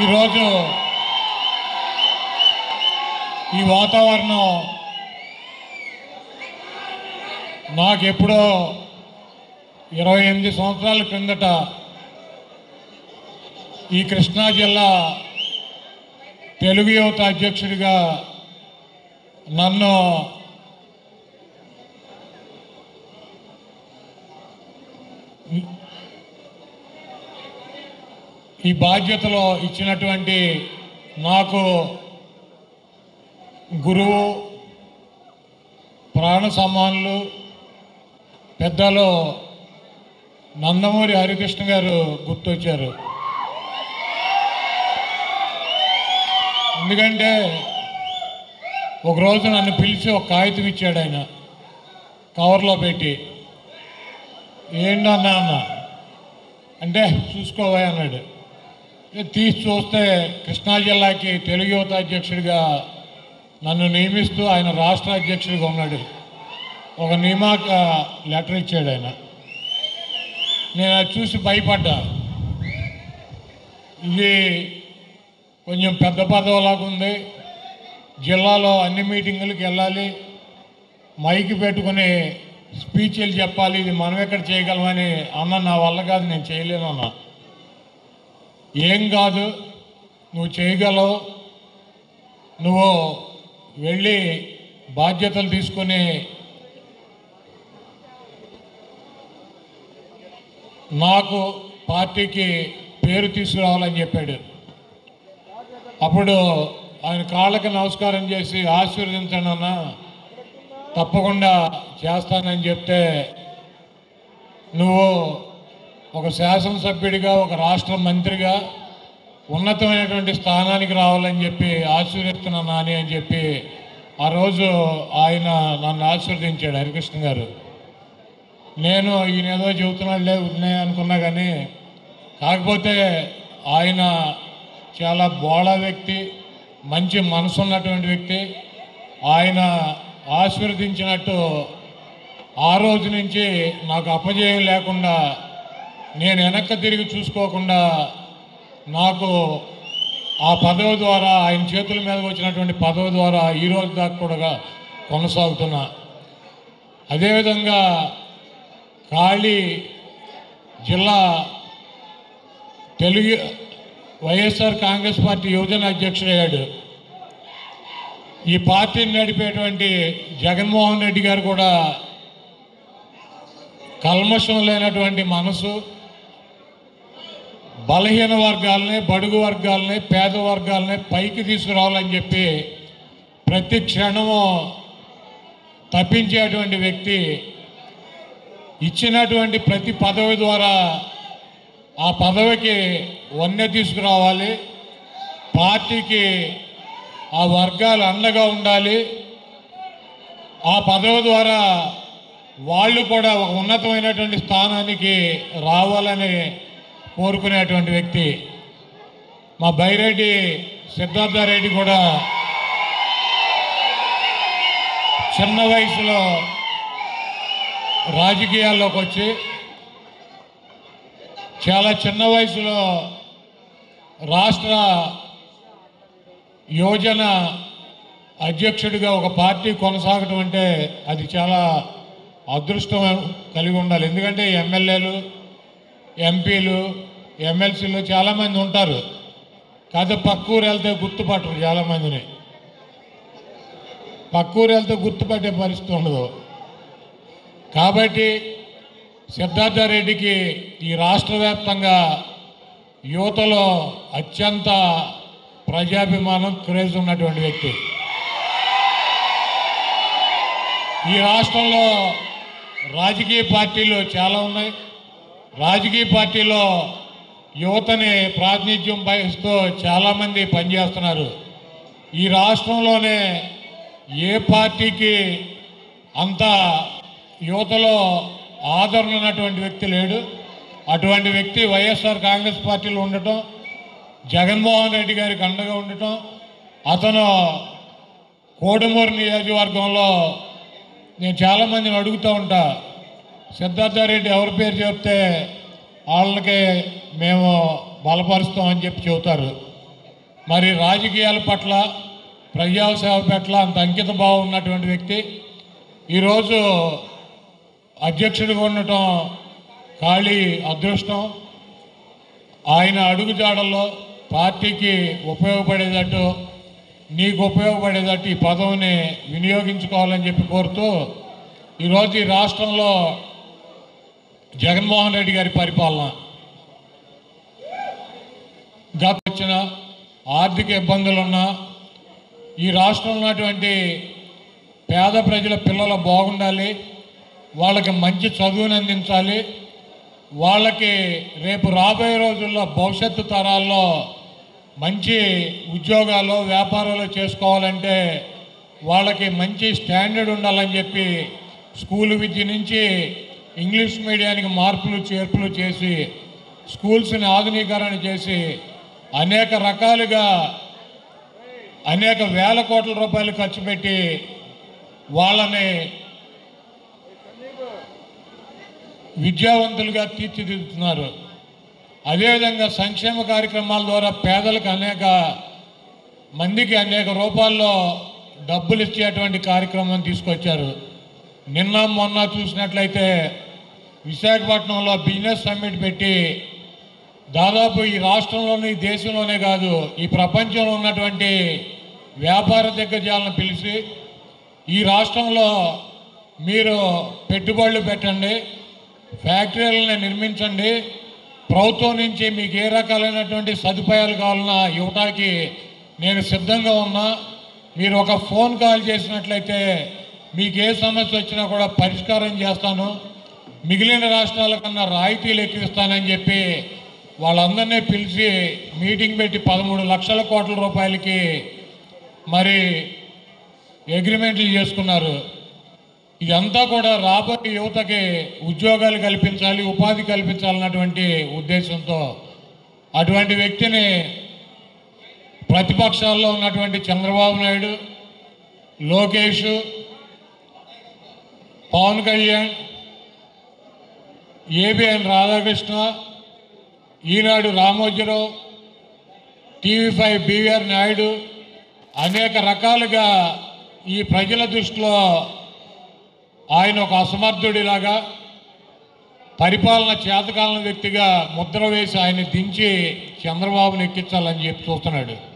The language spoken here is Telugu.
ఈరోజు ఈ వాతావరణం నాకెప్పుడో ఇరవై ఎనిమిది సంవత్సరాల క్రిందట ఈ కృష్ణా జిల్లా తెలుగు యువత అధ్యక్షుడిగా నన్ను ఈ బాధ్యతలో ఇచ్చినటువంటి నాకు గురువు ప్రాణ సమానులు పెద్దలు నందమూరి హరికృష్ణ గారు గుర్తొచ్చారు ఎందుకంటే ఒకరోజు నన్ను పిలిచి ఒక కాగితం ఇచ్చాడు ఆయన కవర్లో పెట్టి ఏంటన్నా అన్న అంటే చూసుకోవా అన్నాడు ఇక తీసి చూస్తే కృష్ణా జిల్లాకి తెలుగు యువత అధ్యక్షుడిగా నన్ను నియమిస్తూ ఆయన రాష్ట్ర అధ్యక్షుడిగా ఉన్నాడు ఒక నియామక లెటర్ ఇచ్చాడు ఆయన నేను అది చూసి భయపడ్డా ఇది కొంచెం పెద్ద పదవిలాగా ఉంది జిల్లాలో అన్ని మీటింగులకు వెళ్ళాలి మైకి పెట్టుకుని స్పీచ్లు చెప్పాలి ఇది మనం ఎక్కడ చేయగలమని అన్న నా వల్ల కాదు నేను చేయలేను అన్న ఏం కాదు నువ్వు చేయగలవు నువ్వు వెళ్ళి బాధ్యతలు తీసుకొని నాకు పార్టీకి పేరు తీసుకురావాలని చెప్పాడు అప్పుడు ఆయన కాళ్ళకి నమస్కారం చేసి ఆశీర్వదించండి అన్న తప్పకుండా చేస్తానని చెప్తే నువ్వు ఒక శాసనసభ్యుడిగా ఒక రాష్ట్ర మంత్రిగా ఉన్నతమైనటువంటి స్థానానికి రావాలని చెప్పి ఆశీర్వదిస్తున్నాను నాని అని చెప్పి ఆ రోజు ఆయన నన్ను ఆశీర్వదించాడు హరికృష్ణ గారు నేను ఈయన ఏదో చెబుతున్నాడులే ఉన్నాయి అనుకున్నా కానీ కాకపోతే ఆయన చాలా బోళ వ్యక్తి మంచి మనసు ఉన్నటువంటి వ్యక్తి ఆయన ఆశీర్వదించినట్టు ఆ రోజు నుంచి నాకు అపజయం లేకుండా నేను వెనక్కి తిరిగి చూసుకోకుండా నాకు ఆ పదవి ద్వారా ఆయన చేతుల మీదకి వచ్చినటువంటి పదవి ద్వారా ఈ రోజు దాకా కూడా కొనసాగుతున్నా అదేవిధంగా ఖాళీ జిల్లా తెలుగు వైఎస్ఆర్ కాంగ్రెస్ పార్టీ యువజన అధ్యక్షుడయ్యాడు ఈ పార్టీని నడిపేటువంటి జగన్మోహన్ రెడ్డి గారు కూడా కల్మషం లేనటువంటి మనసు బలహీన వర్గాలని బడుగు వర్గాలని పేద వర్గాలని పైకి తీసుకురావాలని చెప్పి ప్రతి క్షణము తప్పించేటువంటి వ్యక్తి ఇచ్చినటువంటి ప్రతి పదవి ద్వారా ఆ పదవికి వన్నె తీసుకురావాలి పార్టీకి ఆ వర్గాలు అండగా ఉండాలి ఆ పదవి ద్వారా వాళ్ళు కూడా ఒక ఉన్నతమైనటువంటి స్థానానికి రావాలని కోరుకునేటువంటి వ్యక్తి మా బైరెడ్డి సిద్ధార్థారెడ్డి కూడా చిన్న వయసులో రాజకీయాల్లోకి వచ్చి చాలా చిన్న వయసులో రాష్ట్ర యోజన అధ్యక్షుడిగా ఒక పార్టీ కొనసాగటం అంటే అది చాలా అదృష్టం కలిగి ఉండాలి ఎందుకంటే ఎమ్మెల్యేలు ఎంపీలు ఎమ్మెల్సీలు చాలామంది ఉంటారు కాదు పక్కూరు వెళ్తే గుర్తుపట్టరు చాలామందిని పక్కూరు వెళ్తే గుర్తుపట్టే పరిస్థితి ఉండదు కాబట్టి సిద్ధార్థరెడ్డికి ఈ రాష్ట్ర వ్యాప్తంగా యువతలో అత్యంత ప్రజాభిమానం క్రేజ్ ఉన్నటువంటి వ్యక్తి ఈ రాష్ట్రంలో రాజకీయ పార్టీలు చాలా ఉన్నాయి రాజకీయ పార్టీలో యువతని ప్రాతినిధ్యం వహిస్తూ చాలామంది పనిచేస్తున్నారు ఈ రాష్ట్రంలోనే ఏ పార్టీకి అంత యువతలో ఆదరణ ఉన్నటువంటి వ్యక్తి లేడు అటువంటి వ్యక్తి వైఎస్ఆర్ కాంగ్రెస్ పార్టీలో ఉండటం జగన్మోహన్ రెడ్డి గారికి అండగా ఉండటం అతను కోడుమూరు నియోజకవర్గంలో నేను చాలామందిని అడుగుతూ ఉంటా సిద్ధార్థారెడ్డి ఎవరి పేరు చెప్తే వాళ్ళకి మేము బలపరుస్తామని చెప్పి చెబుతారు మరి రాజకీయాల పట్ల ప్రజాసేవ పట్ల అంత అంకిత భావం ఉన్నటువంటి వ్యక్తి ఈరోజు అధ్యక్షుడిగా ఉండటం ఖాళీ అదృష్టం ఆయన అడుగుజాడల్లో పార్టీకి ఉపయోగపడేటట్టు నీకు ఉపయోగపడేటట్టు ఈ పదవిని వినియోగించుకోవాలని చెప్పి కోరుతూ ఈరోజు ఈ రాష్ట్రంలో జగన్మోహన్ రెడ్డి గారి పరిపాలన గత వచ్చిన ఆర్థిక ఇబ్బందులున్నా ఈ రాష్ట్రంలో ఉన్నటువంటి పేద ప్రజల పిల్లలు బాగుండాలి వాళ్ళకి మంచి చదువుని అందించాలి వాళ్ళకి రేపు రాబోయే రోజుల్లో భవిష్యత్తు తరాల్లో మంచి ఉద్యోగాలు వ్యాపారాలు చేసుకోవాలంటే వాళ్ళకి మంచి స్టాండర్డ్ ఉండాలని చెప్పి స్కూల్ విద్య నుంచి ఇంగ్లీష్ మీడియానికి మార్పులు చేర్పులు చేసి స్కూల్స్ని ఆధునీకరణ చేసి అనేక రకాలుగా అనేక వేల కోట్ల రూపాయలు ఖర్చు పెట్టి వాళ్ళని విద్యావంతులుగా తీర్చిదిద్దుతున్నారు అదేవిధంగా సంక్షేమ కార్యక్రమాల ద్వారా పేదలకు అనేక మందికి అనేక రూపాల్లో డబ్బులు ఇచ్చేటువంటి కార్యక్రమం తీసుకొచ్చారు నిన్న మొన్న చూసినట్లయితే విశాఖపట్నంలో బిజినెస్ సమ్మిట్ పెట్టి దాదాపు ఈ రాష్ట్రంలోనే ఈ దేశంలోనే కాదు ఈ ప్రపంచంలో ఉన్నటువంటి వ్యాపార దిగ్గజాలను పిలిచి ఈ రాష్ట్రంలో మీరు పెట్టుబడులు పెట్టండి ఫ్యాక్టరీలను నిర్మించండి ప్రభుత్వం నుంచి మీకు ఏ రకాలైనటువంటి సదుపాయాలు కావాలన్నా ఇవ్వటానికి నేను సిద్ధంగా ఉన్నా మీరు ఒక ఫోన్ కాల్ చేసినట్లయితే మీకు ఏ సమస్య వచ్చినా కూడా పరిష్కారం చేస్తాను మిగిలిన రాష్ట్రాల కన్నా రాయితీలు ఎక్కువిస్తానని చెప్పి వాళ్ళందరినీ పిలిచి మీటింగ్ పెట్టి పదమూడు లక్షల కోట్ల రూపాయలకి మరి అగ్రిమెంట్లు చేసుకున్నారు ఇదంతా కూడా రాబోయే యువతకి ఉద్యోగాలు కల్పించాలి ఉపాధి కల్పించాలన్నటువంటి ఉద్దేశంతో అటువంటి వ్యక్తిని ప్రతిపక్షాల్లో ఉన్నటువంటి Chandrababu Naidu Lokesh Pawan Kalyan ABN Radhakrishna Eenadu Ramojirao TV five BVR Naidu అనేక రకాలుగా ఈ ప్రజల దృష్టిలో ఆయన ఒక అసమర్థుడిలాగా పరిపాలన చేతకాలని వ్యక్తిగా ముద్ర వేసి ఆయన దించి చంద్రబాబుని ఎక్కించాలని చెప్పి చూస్తున్నాడు